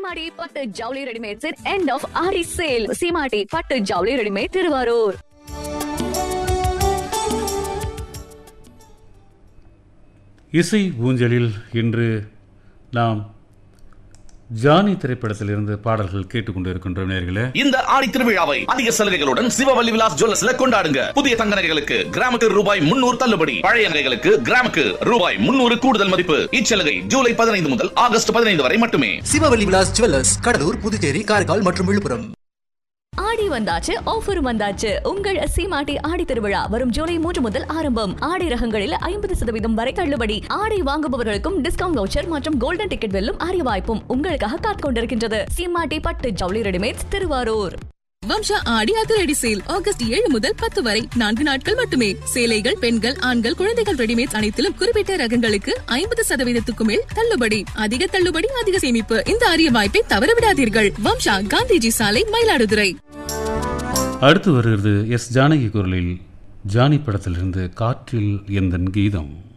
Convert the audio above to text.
சீமாடி பட்டு ஜவுளி readymades end of Aadi sale Seemadi பட்டு ஜவுளி ரெடிமேட் திருவாரூர் இசை ஊஞ்சலில் இன்று நாம் ஜானி திரைப்படத்திலிருந்து பாடல்கள் கேட்டுக்கொண்டு இருக்கின்றோம் நேர்களே இந்த ஆடி திருவிழாவை அதிக சலுகைகளுடன் சிவவல்லி விலாஸ் ஜுவல்லர்ஸ்ல கொண்டாடுங்க புதிய தங்க நகைகளுக்கு கிராமுக்கு ரூபாய் முன்னூறு தள்ளுபடி பழைய நகைகளுக்கு கிராமுக்கு ரூபாய் முன்னூறு கூடுதல் மதிப்பு இச்சலுகை ஜூலை பதினைந்து முதல் ஆகஸ்ட் பதினைந்து வரை மட்டுமே சிவவல்லி விலாஸ் ஜுவல்லர்ஸ் கடலூர் புதுச்சேரி காரைக்கால் மற்றும் விழுப்புரம் ஆடி வந்தாச்சு ஆஃபரும் வந்தாச்சு உங்கள் சீமாட்டி ஆடி திருவிழா வரும் ஜூலை மூன்று முதல் ஆரம்பம் ஆடை ரகங்களில் ஐம்பது சதவீதம் வரை தள்ளுபடி ஆடை வாங்குபவர்களுக்கும் டிஸ்கவுண்ட் வவுச்சர் மற்றும் கோல்டன் டிக்கெட் வெல்லும் அரிய வாய்ப்பும் உங்களுக்காக காத்துக் கொண்டிருக்கின்றது சீமாட்டி பட்டு ஜவுளி ரெடிமேட்ஸ் திருவாரூர் வம்சா ஆடி அதிரடி சேல் ஆகஸ்ட் ஏழு முதல் பத்து வரை நான்கு நாட்கள் மட்டுமே சேலைகள் பெண்கள் ஆண்கள் குழந்தைகள் ரெடிமேட்ஸ் அனைத்திலும் குறிப்பிட்ட ரகங்களுக்கு ஐம்பது சதவீதத்துக்கு மேல் தள்ளுபடி அதிக தள்ளுபடி அதிக சேமிப்பு இந்த அரிய வாய்ப்பை தவறவிடாதீர்கள் வம்சா காந்திஜி சாலை மயிலாடுதுறை அடுத்து வருகிறது எஸ் ஜானகி குரலில் ஜானி படத்திலிருந்து காற்றில் எந்தன் கீதம்